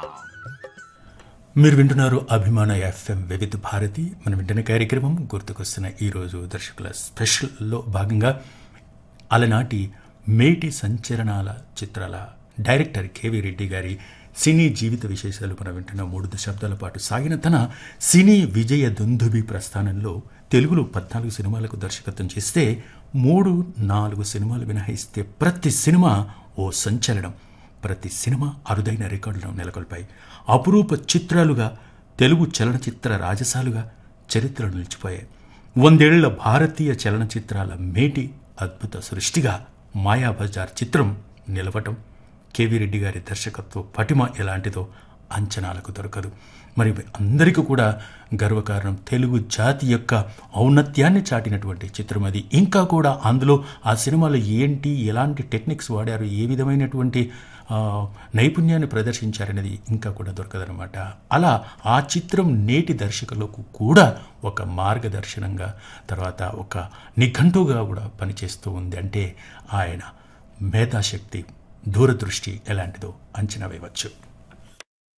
మీరు వింటున్నారు అభిమాన ఎఫ్ఎం వివిధ భారతి మనం వింటున్న కార్యక్రమం గుర్తుకొస్తున్న ఈరోజు దర్శకుల స్పెషల్లో భాగంగా అలనాటి మేటి సంచలనాల చిత్రాల డైరెక్టర్ కేవీ రెడ్డి గారి సినీ జీవిత విశేషాలు మనం వింటున్న మూడు దశాబ్దాల పాటు సాగిన తన సినీ విజయ దుందుబి ప్రస్థానంలో తెలుగులో పద్నాలుగు సినిమాలకు దర్శకత్వం చేస్తే మూడు నాలుగు సినిమాలు మినహాయిస్తే ప్రతి సినిమా ఓ సంచలనం ప్రతి సినిమా అరుదైన రికార్డులను నెలకొల్పాయి అపురూప చిత్రాలుగా తెలుగు చలనచిత్ర రాజసాలుగా చరిత్రలు నిలిచిపోయాయి వందేళ్ల భారతీయ చలనచిత్రాల మేటి అద్భుత సృష్టిగా మాయాబజార్ చిత్రం నిలవటం కేవీ రెడ్డి గారి దర్శకత్వ పటిమ ఎలాంటిదో అంచనాలకు దొరకదు మరి అందరికీ కూడా గర్వకారణం తెలుగు జాతి యొక్క ఔన్నత్యాన్ని చాటినటువంటి చిత్రం అది ఇంకా కూడా అందులో ఆ సినిమాలో ఏంటి ఎలాంటి టెక్నిక్స్ వాడారు ఏ విధమైనటువంటి ఆ, నైపుణ్యాన్ని ప్రదర్శించారనేది ఇంకా కూడా దొరకదనమాట అలా ఆ చిత్రం నేటి దర్శకులకు కూడా ఒక మార్గదర్శనంగా తర్వాత ఒక నిఘంటుగా కూడా పనిచేస్తూ ఉంది అంటే ఆయన మేధాశక్తి దూరదృష్టి ఎలాంటిదో అంచనా వేయవచ్చు